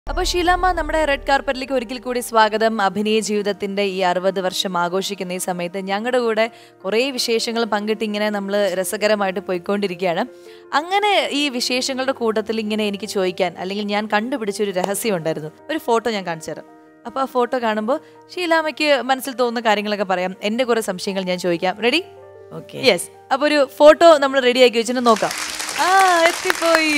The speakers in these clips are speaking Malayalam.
അപ്പോൾ ഷീലാമ്മ നമ്മുടെ റെഡ് കാർപ്പറ്റിലേക്ക് ഒരിക്കൽ കൂടി സ്വാഗതം അഭിനയ ജീവിതത്തിന്റെ ഈ അറുപത് വർഷം ആഘോഷിക്കുന്ന ഈ സമയത്ത് ഞങ്ങളുടെ കൂടെ കുറേ വിശേഷങ്ങൾ പങ്കിട്ട് ഇങ്ങനെ നമ്മൾ രസകരമായിട്ട് പോയിക്കൊണ്ടിരിക്കുകയാണ് അങ്ങനെ ഈ വിശേഷങ്ങളുടെ കൂട്ടത്തിൽ ഇങ്ങനെ എനിക്ക് ചോദിക്കാൻ അല്ലെങ്കിൽ ഞാൻ കണ്ടുപിടിച്ച ഒരു രഹസ്യം ഉണ്ടായിരുന്നു ഒരു ഫോട്ടോ ഞാൻ കാണിച്ചു തരാം അപ്പോൾ ആ ഫോട്ടോ കാണുമ്പോൾ ഷീലാമ്മയ്ക്ക് മനസ്സിൽ തോന്നുന്ന കാര്യങ്ങളൊക്കെ പറയാം എൻ്റെ കുറേ സംശയങ്ങൾ ഞാൻ ചോദിക്കാം റെഡി ഓക്കെ യെസ് അപ്പൊ ഒരു ഫോട്ടോ നമ്മൾ റെഡി ആക്കി വെച്ചിട്ട് നോക്കാം ആ എത്തിപ്പോയി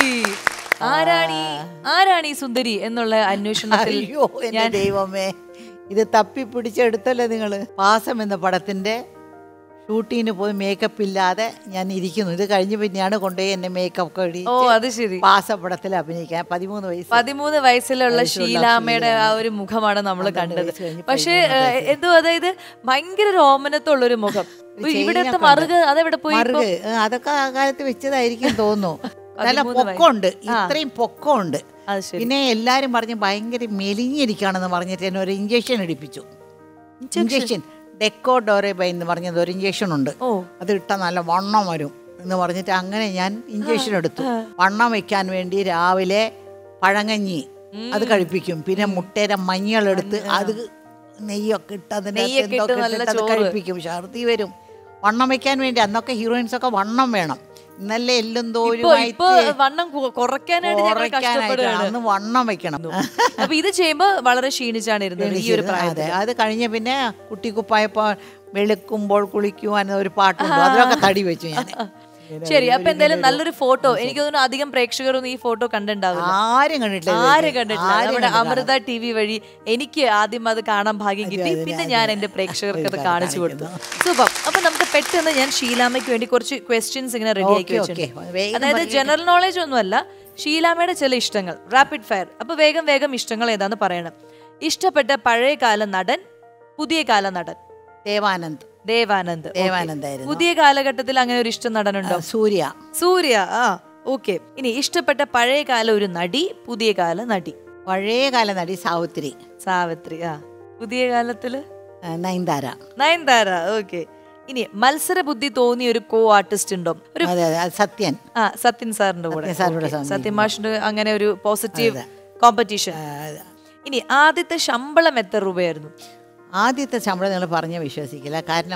ആരാണി ആരാണി സുന്ദരി എന്നുള്ള അന്വേഷണത്തിൽ അയ്യോ എന്റെ ദൈവമേ ഇത് തപ്പി പിടിച്ചെടുത്തല്ലേ നിങ്ങള് പാസം എന്ന പടത്തിന്റെ ഷൂട്ടിങ്ങിന് പോയി മേക്കപ്പ് ഇല്ലാതെ ഞാൻ ഇരിക്കുന്നു ഇത് കഴിഞ്ഞ് പിന്നെയാണ് കൊണ്ടുപോയി എന്നെ മേക്കപ്പ് കഴി ഓ അത് ശരി പാസപ്പടത്തിൽ അഭിനയിക്കാൻ പതിമൂന്ന് വയസ്സ് പതിമൂന്ന് വയസ്സിലുള്ള വയസ്സുള്ള ഷീലാമ്മയുടെ ആ ഒരു മുഖമാണ് നമ്മൾ പന്ത്രണ്ട് കണ്ടത് വയസ്സ് കഴിഞ്ഞ് പക്ഷേ പതിമൂന്ന് ഏഹ്, എന്തോ അതായത് ഭയങ്കര രോമനത്തുള്ള ഒരു മുഖം ഒരു ഇവിടത്തെ ചെയിനൊക്കെ മറുക അതെവിടെ പോയി ഇപ്പൊ? മറുക് ഏ, അതൊക്കെ ആ കാലത്ത് വെച്ചതായിരിക്കും തോന്നുന്നു നല്ല പതിമൂന്ന് വയസ്സ്. പൊക്കമുണ്ട് ആ. ഇത്രയും പൊക്കമുണ്ട് അത് ശരി പിന്നെ എല്ലാരും പറഞ്ഞ് ഭയങ്കര മെലിഞ്ഞിരിക്കുകയാണെന്ന് പറഞ്ഞിട്ട് എന്നെ ഒരു ഇഞ്ചക്ഷൻ എടുപ്പിച്ചു ഇഞ്ചക്ഷൻ ഡെക്കോഡോറേബൈ എന്ന് പറഞ്ഞത് ഒരു ഇഞ്ചക്ഷൻ ഉണ്ട് ഓ അത് ഇട്ടാൽ നല്ല വണ്ണം വരും എന്ന് പറഞ്ഞിട്ട് അങ്ങനെ ഞാൻ ഇഞ്ചക്ഷൻ എടുത്തു വണ്ണം വെക്കാൻ വേണ്ടി രാവിലെ പഴങ്ങഞ്ഞി അത് കഴിപ്പിക്കും പിന്നെ മുട്ടയുടെ മഞ്ഞളെടുത്ത് അത് നെയ്യൊക്കെ ഇട്ട് അതിൻ്റെ അകത്ത് നെയ്യൊക്കെ ഇട്ട് എന്തൊക്കെ നല്ല ഇട്ടിട്ട് അത് ചോറ്. കഴിപ്പിക്കും ഛർദി വരും വണ്ണം വെക്കാൻ വേണ്ടി അന്നൊക്കെ ഹീറോയിൻസ് ഒക്കെ വണ്ണം വേണം ഇന്നലെ എല്ലും ഇപ്പൊ തോലുമായിട്ട് ഇപ്പൊ വണ്ണം കു- കുറയ്ക്കാനായിട്ട് ഞങ്ങൾ കുറയ്ക്കാനായിട്ട് കഷ്ടപ്പെടുകയാണ് അന്ന് വണ്ണം വെക്കണം അപ്പൊ ഇത് ചെയ്യുമ്പോ വളരെ ക്ഷീണിച്ചാണ് ഇരുന്നത് ഈ ഒരു പ്രായത്തിൽ അതെ അത് കഴിഞ്ഞ പിന്നെ കുട്ടി കുപ്പായപ്പോ വെളുക്കുമ്പോൾ കുളിക്കുവാൻ ഒരു പാട്ടുണ്ട് അതിലൊക്കെ തടി വെച്ചു ഞാൻ ശരി അപ്പൊ എന്തായാലും നല്ലൊരു ഫോട്ടോ എനിക്ക് തോന്നുന്നു അധികം പ്രേക്ഷകരൊന്നും ഈ ഫോട്ടോ കണ്ടിട്ടുണ്ടാവില്ല ആരും കണ്ടിട്ടില്ല ആര് ഇത്. കണ്ടിട്ടില്ല ആരും നമ്മുടെ കണ്ടിട്ടില്ല. അമൃത ടി വി വഴി എനിക്ക് ആദ്യം അത് കാണാൻ ഭാഗ്യം കിട്ടി അതെ, പിന്നെ അതെ, ഞാൻ അതെ. എന്റെ പ്രേക്ഷകർക്ക് അത് ഇത് കാണിച്ചു കൊടുത്തു കാണിക്കുന്നു. സൂപ്പർ അപ്പൊ നമുക്ക് പെട്ടെന്ന് ഞാൻ ഷീലാമ്മയ്ക്ക് വേണ്ടി കുറച്ച് ക്വസ്റ്റ്യൻസ് ഇങ്ങനെ റെഡി ആക്കി ഓക്കേ, വെച്ചിട്ടുണ്ട് ഓക്കേ. വേഗം അതായത് പറഞ്ഞേക്ക്. ജനറൽ നോളേജ് ഒന്നുമല്ല ഷീലാമ്മയുടെ ചില ഇഷ്ടങ്ങൾ റാപ്പിഡ് ഫയർ അപ്പൊ വേഗം വേഗം ഇഷ്ടങ്ങൾ ഏതാന്ന് പറയണം ഇഷ്ടപ്പെട്ട പഴയ കാല നടൻ പുതിയ കാല നടൻ ദേവാനന്ദ് ദേവാനന്ദ് Okay. ദേവാനന്ദായിരുന്നു പുതിയ കാലഘട്ടത്തിൽ അങ്ങനെ ഒരു ഇഷ്ട നടനുണ്ടോ ആ, സൂര്യ സൂര്യ ആ ഓക്കെ ഇനി ഇഷ്ടപ്പെട്ട പഴയ കാല ഒരു നടി പുതിയ കാല നടി പഴയ കാല നടി സാവിത്രി സാവിത്രി ആ പുതിയ കാലത്തില് ആ, നയൻതാര നയൻതാര ഓക്കെ ഇനി മത്സര ബുദ്ധി തോന്നിയ ഒരു കോ ആർട്ടിസ്റ്റ് ഉണ്ടോ ഒരു അതെ അതെ അത് സത്യൻ ആ സത്യൻ സാറിന്റെ കൂടെ സത്യൻ സാറിന്റെ Okay. കൂടെ സത്യൻ മാഷിന്റെ അങ്ങനെ ഒരു പോസിറ്റീവ് കോമ്പറ്റീഷൻ ഇനി ആദ്യത്തെ ശമ്പളം എത്ര രൂപയായിരുന്നു ആദ്യത്തെ ശമ്പളം നിങ്ങൾ പറഞ്ഞ വിശ്വസിക്കില്ല കാരണം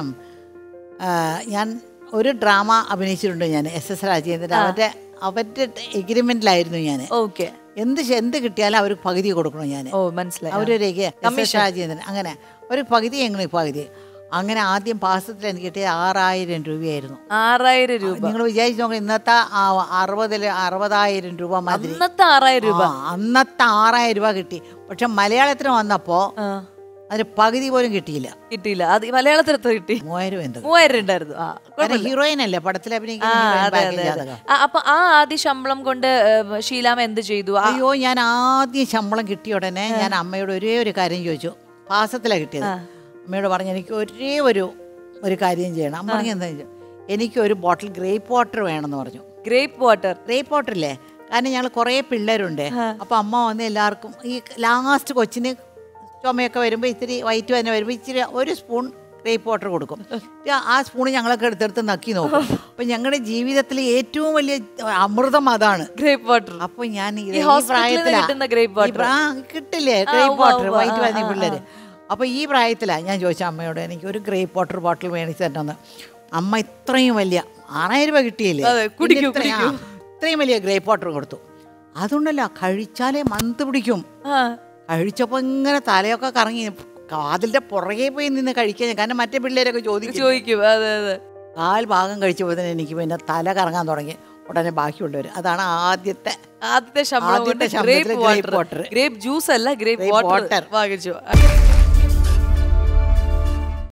ആ, ഞാൻ ഒരു ഡ്രാമ അഭിനയിച്ചിട്ടുണ്ട് ഞാൻ എസ് എസ് രാജേന്ദ്രൻ അവരുടെ അവരുടെ എഗ്രിമെന്റിലായിരുന്നു ഞാൻ ഓക്കെ എന്ത് ശ- എന്ത് കിട്ടിയാലും അവർക്ക് പകുതി കൊടുക്കണം ഞാൻ ഓ മനസ്സിലായി ആ. അവരൊരു എസ് എസ് രാജേന്ദ്രൻ അങ്ങനെ ഒരു പകുതി എങ്ങനെ പകുതി അങ്ങനെ ആദ്യം പാസത്തിൽ എനിക്ക് കിട്ടിയത് ആറായിരം രൂപയായിരുന്നു ആറായിരം രൂപ നിങ്ങൾ വിചാരിച്ചു നോക്കണം ഇന്നത്തെ ആ അറുപതില് അറുപതായിരം രൂപ മാതിരി അന്നത്തെ ആറായിരം രൂപ ആ, അന്നത്തെ ആറായിരം രൂപ കിട്ടി പക്ഷെ മലയാളത്തിന് വന്നപ്പോ ആ, അതിന് പകുതി പോലും കിട്ടിയില്ല കിട്ടിയില്ല അത് മലയാളത്തിൽ എത്ര കിട്ടി മൂവായിരം എന്ത് മൂവായിരം ഉണ്ടായിരുന്നു ആ കാരണം ഹീറോയിൻ അല്ലേ പടത്തിൽ ആ, അഭിനയിക്കുന്ന ഹീറോയിൻ അതെ, പാക്കേജ് അതെ, അതൊക്കെ. അതെ. ആ, അപ്പൊ ആ ആദ്യ ശമ്പളം കൊണ്ട് ഏ, ഷീലാമ്മ എന്ത് ചെയ്തു ആ, അയ്യോ ഞാൻ ആദ്യം ശമ്പളം കിട്ടിയ ഉടനെ ഞാൻ അമ്മയോട് ഒരേ ഒരു കാര്യം ചോദിച്ചു പാസത്തിലാണ് കിട്ടിയത് അമ്മയോട് പറഞ്ഞു എനിക്ക് ഒരേ ഒരു ഒരു കാര്യം ചെയ്യണം അമ്മ പറഞ്ഞു എന്താ ചോദിച്ചു എനിക്ക് ഒരു ബോട്ടിൽ ഗ്രേപ്പ് വാട്ടർ വേണമെന്ന് പറഞ്ഞു ഗ്രേപ്പ് വാട്ടർ ഗ്രേപ്പ് വാട്ടർ ഇല്ലേ കാരണം ഞങ്ങൾ കുറേ പിള്ളേരുണ്ട് അപ്പൊ അമ്മ വന്ന് എല്ലാവർക്കും ഈ ലാസ്റ്റ് കൊച്ചിന് ചുമയൊക്കെ വരുമ്പോൾ ഇത്തിരി വൈറ്റ് തന്നെ വരുമ്പോൾ ഇച്ചിരി ഒരു സ്പൂൺ ഗ്രേപ്പ് വാട്ടർ കൊടുക്കും എന്നിട്ട് ആ സ്പൂൺ ഞങ്ങളൊക്കെ എടുത്തെടുത്ത് നക്കി നോക്കും അപ്പൊ ഞങ്ങളുടെ ജീവിതത്തിലെ ഏറ്റവും വലിയ അമൃതം അതാണ് ഗ്രേപ്പ് വാട്ടർ അപ്പൊ ഞാൻ ഇത് ഈ ഈ hospital ന്ന് പ്രായത്തിലാ- കിട്ടുന്ന grape ഈ water. പ്രാ- ആ, കിട്ടില്ലേ ആ, ഗ്രേപ്പ് ഉവ്വ, വാട്ടർ ഉവ്വ. വൈറ്റ് ആ, വരുന്ന ആ, പിള്ളേര് അപ്പൊ ഈ പ്രായത്തിലാ ഞാൻ ചോദിച്ച അമ്മയോട് എനിക്ക് ഒരു ഗ്രേപ്പ് വാട്ടർ ബോട്ടിൽ മേടിച്ച് തരണമെന്ന് അമ്മ ഇത്രയും വലിയ ആറായിരം രൂപ കിട്ടിയില്ലേ അതെ, കുടിക്കൂ, പിന്നെ ഇത്രയും- കുടിക്കൂ. ആ, ഇത്രയും വലിയ ഗ്രേപ്പ് വാട്ടർ കൊടുത്തു അതുകൊണ്ടല്ല കഴിച്ചാലേ മന്ത് പിടിക്കും ആ കഴിച്ചപ്പോൾ ഇങ്ങനെ തലയൊക്കെ കറങ്ങി കാതിന്റെ പുറകെ പോയി നിന്ന് കഴിക്കാൻ കാരണം മറ്റേ പിള്ളേരൊക്കെ ചോദിക്കും ചോദിക്കും അതെ അതെ കാൽ ഭാഗം കഴിച്ചപ്പോൾ തന്നെ എനിക്ക് പിന്നെ തല കറങ്ങാൻ തുടങ്ങി ഉടനെ ബാക്കിയുള്ളവർ അതാണ് ആദ്യത്തെ ആദ്യത്തെ ശമ്പളം കൊണ്ട് ആദ്യത്തെ ഗ്രേപ്പ് ശമ്പളത്തില് grape water water. Grape juice അല്ല ഗ്രേപ്പ് Grape വാട്ടർ water. വാങ്ങിച്ചു